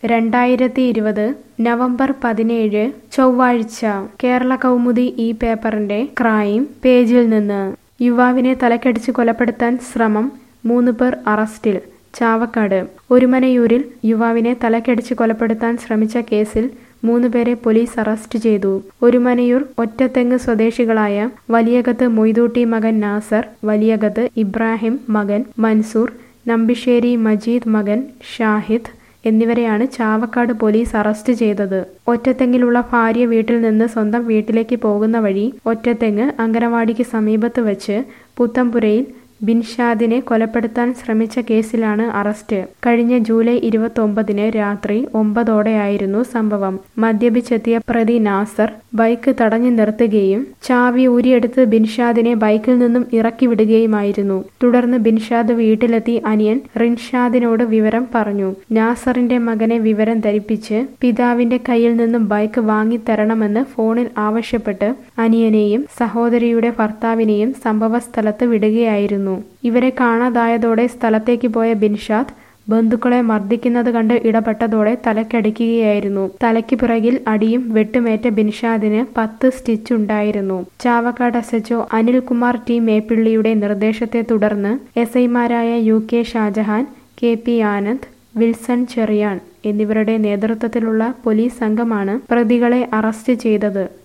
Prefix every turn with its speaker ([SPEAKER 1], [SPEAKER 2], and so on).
[SPEAKER 1] രണ്ടായിരത്തി ഇരുപത് നവംബർ പതിനേഴ് ചൊവ്വാഴ്ച കേരള കൗമുദി ഈ പേപ്പറിന്റെ ക്രൈം പേജിൽ നിന്ന് യുവാവിനെ തലക്കടിച്ച് കൊലപ്പെടുത്താൻ ശ്രമം മൂന്ന് പേർ അറസ്റ്റിൽ ചാവക്കാട് ഒരുമനയൂരിൽ യുവാവിനെ തലക്കടിച്ച് കൊലപ്പെടുത്താൻ ശ്രമിച്ച കേസിൽ മൂന്നുപേരെ പോലീസ് അറസ്റ്റ് ചെയ്തു ഒരുമനയൂർ ഒറ്റത്തെങ്ങ് സ്വദേശികളായ വലിയകത്ത് മൊയ്തൂട്ടി മകൻ നാസർ വലിയകത്ത് ഇബ്രാഹിം മകൻ മൻസൂർ നമ്പിശ്ശേരി മജീദ് മകൻ ഷാഹിദ് എന്നിവരെയാണ് ചാവക്കാട് പോലീസ് അറസ്റ്റ് ചെയ്തത് ഒറ്റത്തെങ്ങിലുള്ള ഭാര്യ വീട്ടിൽ നിന്ന് സ്വന്തം വീട്ടിലേക്ക് പോകുന്ന വഴി ഒറ്റത്തെങ്ങ് അങ്കനവാടിക്ക് സമീപത്ത് വെച്ച് പുത്തമ്പുരയിൽ ബിൻഷാദിനെ കൊലപ്പെടുത്താൻ ശ്രമിച്ച കേസിലാണ് അറസ്റ്റ് കഴിഞ്ഞ ജൂലൈ ഇരുപത്തൊമ്പതിന് രാത്രി ഒമ്പതോടെയായിരുന്നു സംഭവം മദ്യപിച്ചെത്തിയ പ്രതി നാസർ ബൈക്ക് തടഞ്ഞു നിർത്തുകയും ചാവി ഊരിയെടുത്ത് ബിൻഷാദിനെ ബൈക്കിൽ നിന്നും ഇറക്കി വിടുകയുമായിരുന്നു തുടർന്ന് ബിൻഷാദ് വീട്ടിലെത്തി അനിയൻ റിൻഷാദിനോട് വിവരം പറഞ്ഞു നാസറിന്റെ മകനെ വിവരം ധരിപ്പിച്ച് പിതാവിന്റെ കയ്യിൽ നിന്നും ബൈക്ക് വാങ്ങിത്തരണമെന്ന് ഫോണിൽ ആവശ്യപ്പെട്ട് അനിയനെയും സഹോദരിയുടെ ഭർത്താവിനെയും സംഭവസ്ഥലത്ത് വിടുകയായിരുന്നു ഇവരെ കാണാതായതോടെ സ്ഥലത്തേക്ക് പോയ ബിൻഷാദ് ബന്ധുക്കളെ മർദ്ദിക്കുന്നത് കണ്ട് ഇടപെട്ടതോടെ തലക്കടിക്കുകയായിരുന്നു തലയ്ക്ക് പിറകിൽ അടിയും വെട്ടുമേറ്റ ബിൻഷാദിന് പത്ത് സ്റ്റിച്ച് ഉണ്ടായിരുന്നു Chavakkad S HO Anilkumar T മേപ്പിള്ളിയുടെ നിർദ്ദേശത്തെ തുടർന്ന് എസ് ഐമാരായ U K Shajahan K P Anand Wilson Cherian എന്നിവരുടെ നേതൃത്വത്തിലുള്ള പോലീസ് സംഘമാണ് പ്രതികളെ അറസ്റ്റ് ചെയ്തത്